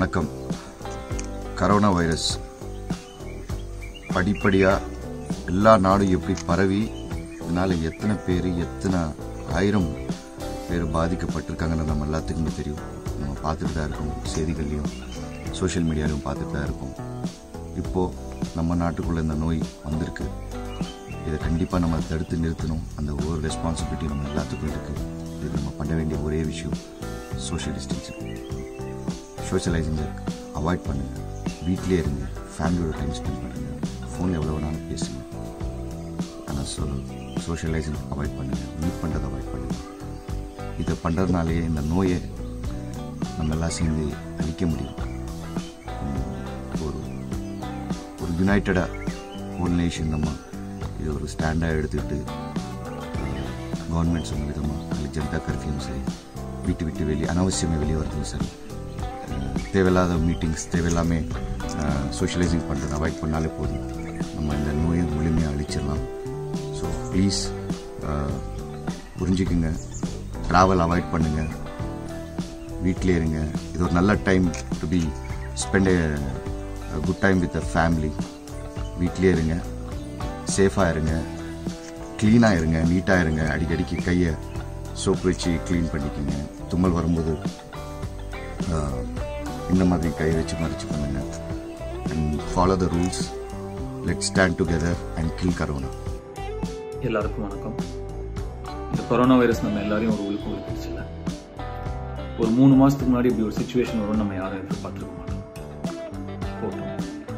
வணக்கம் corona virus படிப்படியாக எல்லா நாடும் எப்படி பரவி இதனால் எத்தனை பேர் எத்தனை ஆயிரம் பேர் பாதிக்கப்பட்டிருக்காங்கன்னு நம்ம எல்லாத்துக்குமே தெரியும் நம்ம பார்த்துட்டு தான் இருக்கோம் செய்திகள்லையும் சோஷியல் மீடியாலையும் பார்த்துட்டு தான் இருக்கோம் இப்போது நம்ம நாட்டுக்குள்ளே இந்த நோய் வந்திருக்கு இதை கண்டிப்பாக நம்ம தடுத்து நிறுத்தணும் அந்த ஒரு ரெஸ்பான்சிபிலிட்டி நம்ம எல்லாத்துக்கும் இருக்குது இது நம்ம பண்ண வேண்டிய ஒரே விஷயம் சோஷியல் டிஸ்டன்சிங் சோஷியலைசிங்கை அவாய்ட் பண்ணுங்கள் வீட்டிலே இருங்க ஃபேமிலியோட டைம் ஸ்பெண்ட் பண்ணுங்கள் ஃபோனில் எவ்வளோ வேணாலும் பேசுங்க ஆனால் சொல் சோஷியலைசிங் அவாய்ட் பண்ணுங்கள் மீட் பண்ணுறதை அவாய்ட் பண்ணுங்கள் இதை பண்ணுறதுனாலேயே இந்த நோயை நம்ம எல்லாம் சேர்ந்து அழிக்க முடியும் உம், ஒரு ஒரு யுனைட்டடாக ஹோல் நேஷன் நம்ம இது ஒரு ஸ்டாண்டாக எடுத்துக்கிட்டு கவர்மெண்ட் சொன்ன விதமாக அது ஜனதா கர்ஃபியூம் சரி வீட்டு விட்டு வெளியே அனாவசியமாக வெளியே வரதும் சரி அஹ், தேவையில்லாத மீட்டிங்ஸ் தேவையில்லாமே சோஷியலைசிங் பண்ணுறது அவாய்ட் பண்ணாலே போதும் நம்ம இந்த நோயை முழுமையாக அழிச்சிடலாம் ஸோ ப்ளீஸ் புரிஞ்சுக்குங்க ட்ராவல் அவாய்ட் பண்ணுங்கள் வீட்டிலே இருங்க இது ஒரு நல்ல time to be spend good time with family வீட்டிலே இருங்க சேஃபாக இருங்க க்ளீனாக இருங்க நீட்டாக இருங்க அடிக்கடிக்கு கையை சோப்பு வச்சு க்ளீன் பண்ணிக்கோங்க தும்மல் வரும்போது ஆஹ், இந்த மாதிரி கை வச்சு மறைச்சு பண்ணுங்க and follow the rules let stand together and kill corona எல்லாருக்கும் வணக்கம் இந்த கொரோனா வைரஸ் நம்ம எல்லாரையும் ஒரு உழுக்கு உழுக்கிடுச்சுல ஒரு மூணு மாசத்துக்கு முன்னாடி இப்படி ஒரு சுச்சுவேஷன் வரும் நம்ம யாரும் எதிர்பார்த்துருக்க மாட்டோம் போட்டோம்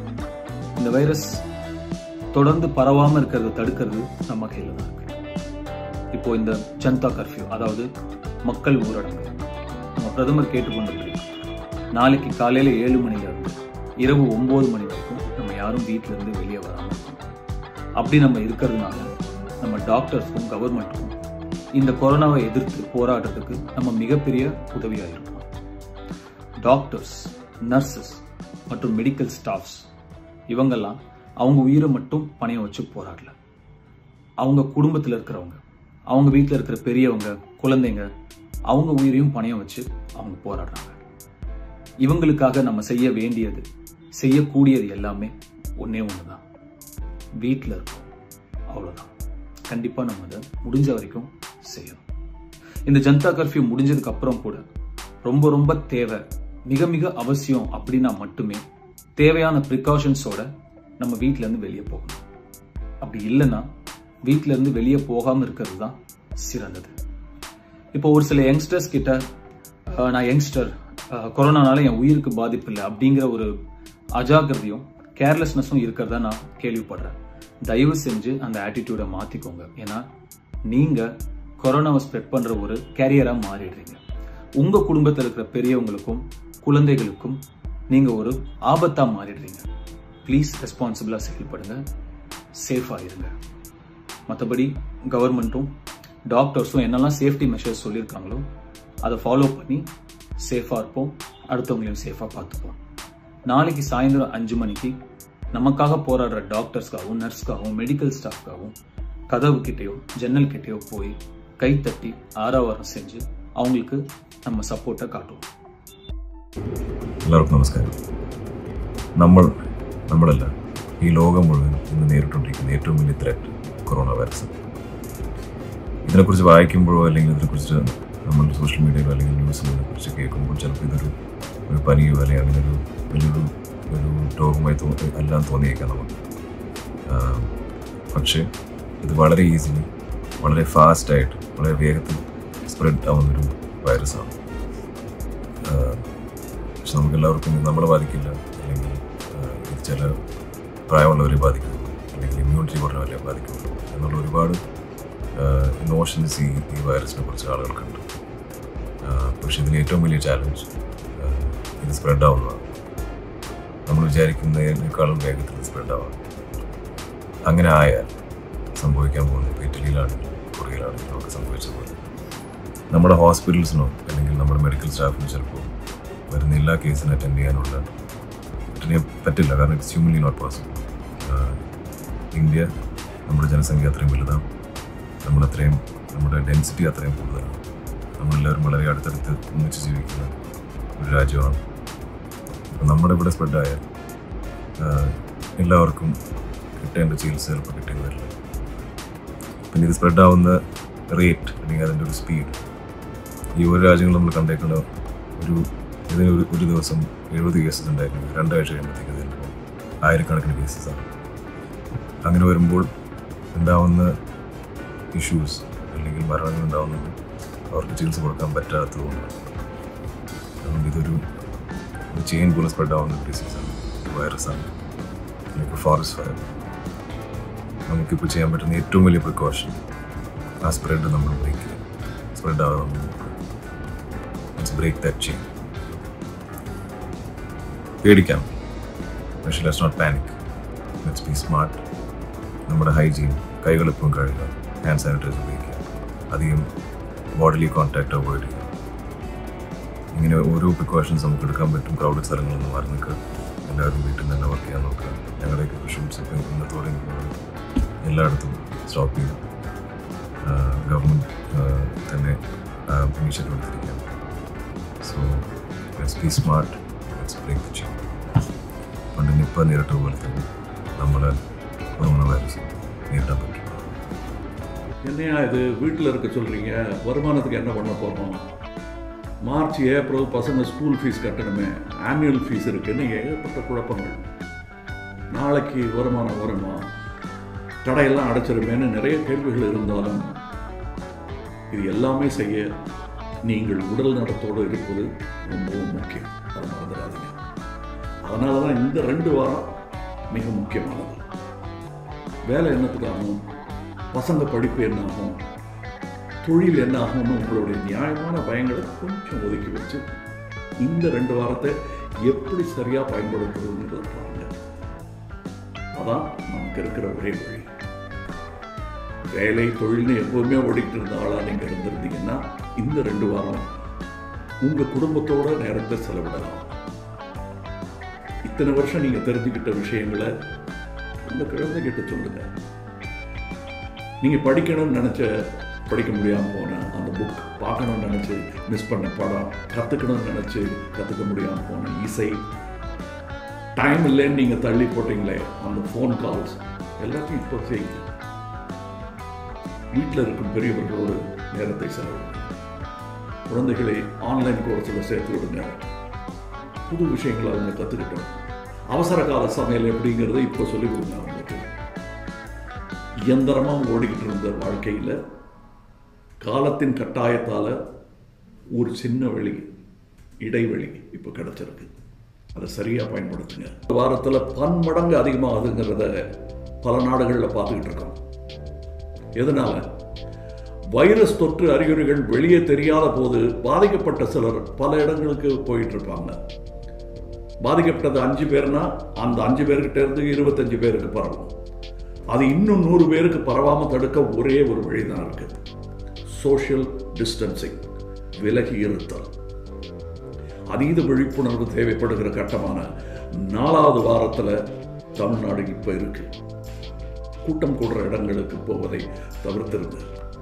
இந்த வைரஸ் தொடர்ந்து பரவாம இருக்கிறத தடுக்கிறது நம்ம கையில தான் இருக்கு இப்போ இந்த ஜனதா கர்ஃபியூ அதாவது மக்கள் ஊரடங்கு நம்ம பிரதமர் கேட்டுக்கொண்டபடி நாளைக்கு காலையில ஏழு மணில இருந்து இரவு ஒன்பது மணி வரைக்கும் நம்ம யாரும் வீட்ல இருந்து வெளியே வராம இருக்கணும் அப்படி நம்ம இருக்கிறதுனால நம்ம டாக்டர்ஸ்க்கும் கவர்மெண்ட்டுக்கும் இந்த கொரோனாவை எதிர்த்து போராடுறதுக்கு நம்ம மிகப்பெரிய உதவியாக இருக்கும் டாக்டர்ஸ் நர்சஸ் மற்றும் மெடிக்கல் ஸ்டாஃப்ஸ் இவங்கெல்லாம் அவங்க உயிரை மட்டும் பணையம் வச்சு போராடல அவங்க குடும்பத்தில் இருக்கிறவங்க அவங்க வீட்டில் இருக்கிற பெரியவங்க குழந்தைங்க அவங்க உயிரையும் பணையம் வச்சு அவங்க போராடுறாங்க இவங்களுக்காக நம்ம செய்ய வேண்டியது செய்யக்கூடியது எல்லாமே ஒண்ணே ஒன்று தான் வீட்டில் இருக்கோம் அவ்வளோதான் கண்டிப்பாக நம்ம அதை முடிஞ்ச வரைக்கும் செய்யணும் இந்த ஜனதா கர்ஃபியூ முடிஞ்சதுக்கு அப்புறம் கூட ரொம்ப ரொம்ப தேவை மிக மிக அவசியம் அப்படின்னா மட்டுமே தேவையான ப்ரிகாஷன்ஸோட நம்ம வீட்ல இருந்து வெளியே போகணும் அப்படி இல்லைன்னா வீட்ல இருந்து வெளியே போகாம இருக்கிறது தான் சிறந்தது இப்போ ஒரு சில யங்ஸ்டர்ஸ் கிட்ட அஹ், நான் யங்ஸ்டர் கொரோனானால என் உயிருக்கு பாதிப்பு இல்லை அப்படிங்கிற ஒரு அஜாக்கிரதையும் கேர்லெஸ்னஸும் இருக்கிறதா நான் கேள்விப்படுறேன் தயவு செஞ்சு அந்த ஆட்டிடியூடை மாத்திக்கோங்க ஏன்னா நீங்க கொரோனாவை ஸ்ப்ரெட் பண்ற ஒரு கேரியரா மாறிடுறீங்க உங்க குடும்பத்தில் இருக்கிற பெரியவங்களுக்கும் குழந்தைகளுக்கும் நீங்க ஒரு ஆபத்தா மாறிடுறீங்க ப்ளீஸ் ரெஸ்பான்சிபிளா செயல்படுங்க சேஃபா இருங்க மற்றபடி கவர்மெண்ட்டும் டாக்டர்ஸும் என்னெல்லாம் சேஃப்டி மெஷர்ஸ் சொல்லியிருக்காங்களோ அதை ஃபாலோ பண்ணி சேஃபாக இருப்போம் அடுத்தவங்களையும் சேஃபாக பார்த்துப்போம் நாளைக்கு சாயந்தரம் அஞ்சு மணிக்கு நமக்காக போராடுற டாக்டர்ஸ்க்காகவும் நர்ஸ்க்காகவும் மெடிக்கல் ஸ்டாஃப்காகவும் கதவு கிட்டேயோ ஜன்னல் கிட்டேயோ போய் கை தட்டி ஆரவாரம் செஞ்சு அவங்களுக்கு நம்ம சப்போர்ட்டை காட்டுவோம் എല്ലാവർക്കും നമസ്കാരം നമ്മൾ നമ്മളല്ല ഈ ലോകം മുഴുവൻ ഇന്ന് നേരിട്ടുകൊണ്ടിരിക്കുന്ന ഏറ്റവും വലിയ ത്രെറ്റ് കൊറോണ വൈറസ് ഇതിനെക്കുറിച്ച് വായിക്കുമ്പോഴോ അല്ലെങ്കിൽ ഇതിനെക്കുറിച്ച് നമ്മൾ സോഷ്യൽ മീഡിയയിലോ അല്ലെങ്കിൽ ന്യൂസിലോ ഇതിനെക്കുറിച്ച് കേൾക്കുമ്പോൾ ചിലപ്പോൾ ഇതൊരു ഒരു പനിയോ അല്ലെങ്കിൽ അങ്ങനെ ഒരു വലിയൊരു ഒരു രോഗമായി തോന്നി എല്ലാം തോന്നിയേക്കാം നമുക്ക് ആഹ് പക്ഷേ ഇത് വളരെ ഈസിലി വളരെ ഫാസ്റ്റായിട്ട് വളരെ വേഗത്തിൽ സ്പ്രെഡ് ആവുന്നൊരു വൈറസാണ് പക്ഷെ നമുക്ക് എല്ലാവർക്കും ഇത് നമ്മളെ ബാധിക്കില്ല അല്ലെങ്കിൽ ആഹ്, ഇത് ചില പ്രായമുള്ളവരെ ബാധിക്കും അല്ലെങ്കിൽ ഇമ്മ്യൂണിറ്റി കുറഞ്ഞവരെ ബാധിക്കും എന്നുള്ള ഒരുപാട് ഇമോഷൻസ് ഈ ഈ വൈറസിനെ കുറിച്ച് ആളുകൾക്കുണ്ട് ആഹ്, പക്ഷെ ഇതിന് ഏറ്റവും വലിയ ചാലഞ്ച് ഇത് സ്പ്രെഡ് ആവുന്നതാണ് നമ്മൾ വിചാരിക്കുന്നതിനേക്കാളും വേഗത്തിൽ സ്പ്രെഡ് ആവാം അങ്ങനെ ആയാൽ സംഭവിക്കാൻ പോകുന്നത് ഇപ്പോൾ ഇറ്റലിയിലാണെങ്കിലും കൊറിയയിലാണെങ്കിലും ഒക്കെ സംഭവിച്ചതുപോലെ നമ്മുടെ ഹോസ്പിറ്റൽസിനോ അല്ലെങ്കിൽ നമ്മുടെ മെഡിക്കൽ സ്റ്റാഫിനോ ചിലപ്പോൾ വരുന്ന എല്ലാ കേസിനും അറ്റൻഡ് ചെയ്യാനുള്ള അറ്റൻഡ് ചെയ്യാൻ പറ്റില്ല കാരണം it's humanly not possible India നമ്മുടെ ജനസംഖ്യ അത്രയും വലുതാണ് നമ്മളത്രയും നമ്മുടെ ഡെൻസിറ്റി അത്രയും കൂടുതലാണ് നമ്മളെല്ലാവരും വളരെ അടുത്തടുത്ത് ഒന്നിച്ച് ജീവിക്കുന്ന ഒരു രാജ്യമാണ് നമ്മുടെ ഇവിടെ സ്പ്രെഡായാൽ എല്ലാവർക്കും കിട്ടേണ്ട ചികിത്സ ചിലപ്പോൾ കിട്ടിയെന്ന് വരില്ല പിന്നെ ഇത് സ്പ്രെഡാവുന്ന റേറ്റ് അല്ലെങ്കിൽ അതിൻ്റെ ഒരു സ്പീഡ് ഈ ഓരോ രാജ്യങ്ങളും നമ്മൾ കണ്ടേക്കുന്ന ഒരു ഇതിന് ഒരു ഒരു ദിവസം എഴുപത് കേസസ് ഉണ്ടായിരുന്നു രണ്ടാഴ്ച കഴിയുമ്പോഴത്തേക്ക് ഇതിൽ ആയിരക്കണക്കിന് കേസസ് ആണ് അങ്ങനെ വരുമ്പോൾ ഉണ്ടാവുന്ന ഇഷ്യൂസ് അല്ലെങ്കിൽ മരണങ്ങൾ ഉണ്ടാവുന്നത് അവർക്ക് ചികിത്സ കൊടുക്കാൻ പറ്റാത്തതുകൊണ്ട് അതുകൊണ്ട് ഇതൊരു ഒരു ചെയിൻ പോലെ സ്പ്രെഡ് ആവുന്ന ഡിസീസാണ് വൈറസാണ് നമുക്ക് ഫോറസ്റ്റ് ഫയർ നമുക്കിപ്പോൾ ചെയ്യാൻ പറ്റുന്ന ഏറ്റവും വലിയ പ്രിക്കോഷൻ ആ സ്പ്രെഡ് നമ്മൾ ബ്രേക്ക് ചെയ്യാം സ്പ്രെഡ് ആവാതെ നമ്മൾ നോക്കുക ബ്രേക്ക് ദാറ്റ് ചെയിൻ പേടിക്കാം പക്ഷേ let's not panic let's be smart നമ്മുടെ ഹൈജീൻ കൈകൾ എപ്പോഴും കഴുകുക ഹാൻഡ് സാനിറ്റൈസർ ഉപയോഗിക്കുക അധികം ബോഡിലി കോൺടാക്ട് അവോയ്ഡ് ചെയ്യുക ഇങ്ങനെ ഓരോ പ്രിക്കോഷൻസ് നമുക്ക് എടുക്കാൻ പറ്റും ക്രൗഡ് സ്ഥലങ്ങളിൽ നിന്ന് മാറി നിൽക്കുക എല്ലാവരും വീട്ടിൽ നിന്ന് തന്നെ വർക്ക് ചെയ്യാൻ നോക്കുക ഞങ്ങളുടെയൊക്കെ ഷൂട്ട്സ് ഒക്കെ ഇന്നത്തോടെ എല്ലായിടത്തും സ്റ്റോപ്പ് ചെയ്തു ഗവൺമെൻറ് തന്നെ ഇനീഷ്യേറ്റീവ് എടുത്തിരിക്കുകയാണ് so let's be smart let's break the chain പണ്ട് നിപ്പ നേരിട്ട പോലെ തന്നെ നമ്മൾ കൊറോണ വൈറസ് നേരിടാൻ പറ്റും என்னையா இது வீட்டில் இருக்க சொல்கிறீங்க வருமானத்துக்கு என்ன பண்ண போகிறோம் மார்ச் ஏப்ரல் பசங்க ஸ்கூல் ஃபீஸ் கட்டணுமே ஆனுவல் ஃபீஸ் இருக்குன்னு ஏகப்பட்ட குழப்பங்கள் நாளைக்கு வருமானம் வருமா தடையெல்லாம் அடைச்சிருமேன்னு நிறைய கேள்விகள் இருந்தாலும் இது எல்லாமே செய்ய நீங்கள் உடல் நலத்தோடு இருப்பது ரொம்பவும் முக்கியம் அதை மறந்துடாதீங்க அதனால தான் இந்த ரெண்டு வாரம் மிக முக்கியமானது வேலை என்னத்துக்காகும் பசங்க படிப்பு என்ன ஆகும் தொழில் என்ன ஆகும்னு உங்களுடைய நியாயமான பயங்களை கொஞ்சம் ஒதுக்கி வச்சு இந்த ரெண்டு வாரத்தை எப்படி சரியாக பயன்படுத்துறதுங்கிறத பாருங்க அதான் நமக்கு இருக்கிற ஒரே வழி வேலை தொழில்னு எப்போவுமே ஓடிக்கிட்டு இருந்த ஆளாக நீங்கள் இருந்திருந்தீங்கன்னா இந்த ரெண்டு வாரம் உங்கள் குடும்பத்தோட நேரத்தை செலவிடலாம் இத்தனை வருஷம் நீங்கள் தெரிஞ்சுக்கிட்ட விஷயங்களை உங்கள் குழந்தைகிட்ட சொல்லுங்கள் நீங்கள் படிக்கணும்னு நினச்ச படிக்க முடியாமல் போன அந்த புக் பார்க்கணும்னு நினச்சி மிஸ் பண்ண படம் கற்றுக்கணும்னு நினச்சி கற்றுக்க முடியாமல் போன இசை டைம் இல்லைன்னு நீங்கள் தள்ளி போட்டீங்களே அந்த ஃபோன் கால்ஸ் எல்லாத்தையும் இப்போ செய்யுங்க வீட்டில் இருக்கும் பெரியவர்களோடு நேரத்தை செலவிடுங்க குழந்தைகளை ஆன்லைன் கோர்ஸில் சேர்த்து விடுங்க புது விஷயங்களை அவங்க கற்றுக்கிட்டோம் அவசர கால சமையல் எப்படிங்கிறத இப்போ சொல்லிக் கொடுங்க அவங்களுக்கு இயந்திரமாக ஓடிக்கிட்டு இருந்த வாழ்க்கையில் காலத்தின் கட்டாயத்தால் ஒரு சின்ன வழி இடைவெளி இப்போ கிடச்சிருக்கு அதை சரியாக பயன்படுத்துங்க வாரத்தில் பன்மடங்கு அதிகமாகுதுங்கிறத பல நாடுகளில் பார்த்துக்கிட்டு இருக்கோம் எதனால வைரஸ் தொற்று அறிகுறிகள் வெளியே தெரியாத போது பாதிக்கப்பட்ட சிலர் பல இடங்களுக்கு போயிட்டு இருப்பாங்க பாதிக்கப்பட்டது அஞ்சு பேர்னா அந்த அஞ்சு பேர்கிட்ட இருந்து இருபத்தஞ்சு பேருக்கு பரவும் அது இன்னும் நூறு பேருக்கு பரவாமல் தடுக்க ஒரே ஒரு வழிதான் இருக்கு சோஷியல் டிஸ்டன்சிங் விலகி இருத்தல் அதீத விழிப்புணர்வு தேவைப்படுகிற கட்டமான நாலாவது வாரத்தில் தமிழ்நாடு இப்போ இருக்கு கூட்டம் கூடுற இடங்களுக்கு போவதை தவிர்த்திருங்க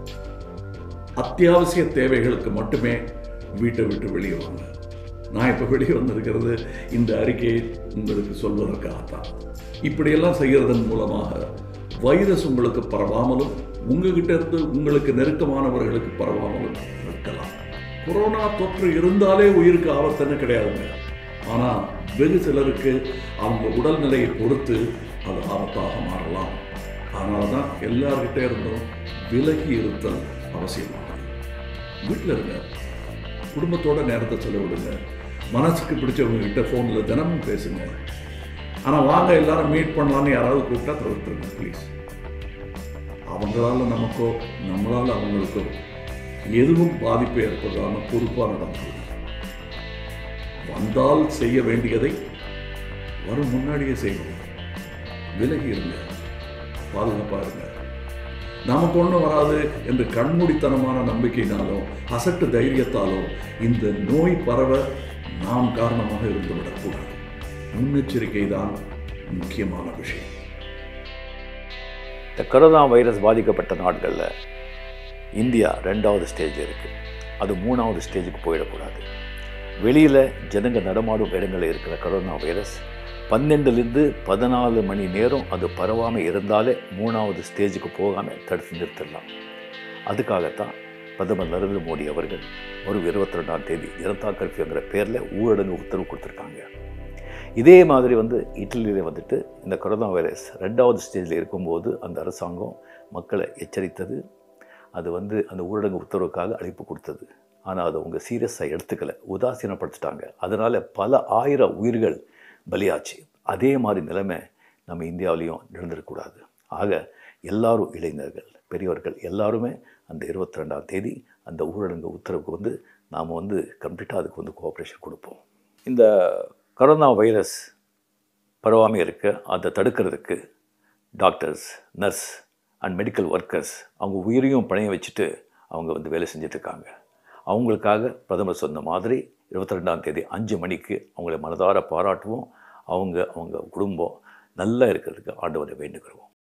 அத்தியாவசிய தேவைகளுக்கு மட்டுமே வீட்டை விட்டு வெளியே வாங்க நான் இப்போ வெளியே வந்திருக்கிறது இந்த அறிக்கையை உங்களுக்கு சொல்வதற்காகத்தான் இப்படியெல்லாம் செய்கிறதன் மூலமாக வைரஸ் உங்களுக்கு பரவாமலும் உங்ககிட்ட இருந்து உங்களுக்கு நெருக்கமானவர்களுக்கு பரவாமலும் இருக்கலாம் கொரோனா தொற்று இருந்தாலே உயிருக்கு ஆபத்துன்னு கிடையாதுங்க ஆனால் வெகு சிலருக்கு அவங்க உடல்நிலையை பொறுத்து அது ஆபத்தாக மாறலாம் அதனால தான் எல்லார்கிட்ட இருந்தும் விலகி இருத்தல் அவசியமானது வீட்டில் இருங்க குடும்பத்தோட நேரத்தை செலவிடுங்க மனசுக்கு பிடிச்சவங்க கிட்ட ஃபோனில் தினமும் பேசுங்க ஆனால் வாங்க எல்லாரும் மீட் பண்ணலான்னு யாராவது கூப்பிட்டா தவிர்த்துருங்க ப்ளீஸ் அவங்களால நமக்கோ நம்மளால அவங்களுக்கோ எதுவும் பாதிப்பு ஏற்படாமல் பொறுப்பாக நடந்து வந்தால் செய்ய வேண்டியதை வரும் முன்னாடியே செய்யணும் விலகி இருங்க பாதுகாப்பாக இருங்க நமக்கு ஒன்றும் வராது என்று கண்மூடித்தனமான நம்பிக்கையினாலோ அசட்டு தைரியத்தாலோ இந்த நோய் பரவ நாம் காரணமாக இருந்துவிடக்கூடாது முன்னெச்சரிக்கை தான் முக்கியமான விஷயம் இந்த கொரோனா வைரஸ் பாதிக்கப்பட்ட நாடுகளில் இந்தியா ரெண்டாவது ஸ்டேஜ் இருக்குது அது மூணாவது ஸ்டேஜுக்கு போயிடக்கூடாது வெளியில் ஜனங்க நடமாடும் இடங்களில் இருக்கிற கரோனா வைரஸ் பன்னெண்டுலேருந்து பதினாலு மணி நேரம் அது பரவாமல் இருந்தாலே மூணாவது ஸ்டேஜுக்கு போகாமல் தடுத்து நிறுத்திடலாம் அதுக்காகத்தான் பிரதமர் நரேந்திர மோடி அவர்கள் ஒரு இருபத்தி ரெண்டாம் தேதி ஜனதா கர்ஃபியூங்கிற பேரில் ஊரடங்கு உத்தரவு கொடுத்துருக்காங்க இதே மாதிரி வந்து இட்டலியில் வந்துட்டு இந்த கொரோனா வைரஸ் ரெண்டாவது ஸ்டேஜில் இருக்கும்போது அந்த அரசாங்கம் மக்களை எச்சரித்தது அது வந்து அந்த ஊரடங்கு உத்தரவுக்காக அழைப்பு கொடுத்தது ஆனால் அதை அவங்க சீரியஸாக எடுத்துக்கல உதாசீனப்படுத்திட்டாங்க அதனால் பல ஆயிரம் உயிர்கள் பலியாச்சு அதே மாதிரி நிலைமை நம்ம இந்தியாவிலையும் நடந்துடக்கூடாது ஆக எல்லாரும் இளைஞர்கள் பெரியவர்கள் எல்லாருமே அந்த இருபத்தி ரெண்டாம் தேதி அந்த ஊரடங்கு உத்தரவுக்கு வந்து நாம் வந்து கம்ப்ளீட்டாக அதுக்கு வந்து கோஆப்ரேஷன் கொடுப்போம் இந்த கொரோனா வைரஸ் பரவாமல் இருக்க அதை தடுக்கிறதுக்கு doctors nurse and medical workers அவங்க உயிரையும் பணைய வச்சுட்டு அவங்க வந்து வேலை செஞ்சிட்ருக்காங்க அவங்களுக்காக பிரதமர் சொன்ன மாதிரி இருபத்தி ரெண்டாம் தேதி அஞ்சு மணிக்கு அவங்களை மனதார பாராட்டுவோம் அவங்க அவங்க குடும்பம் நல்லா இருக்கிறதுக்கு ஆண்டவரை வேண்டுகிறோம்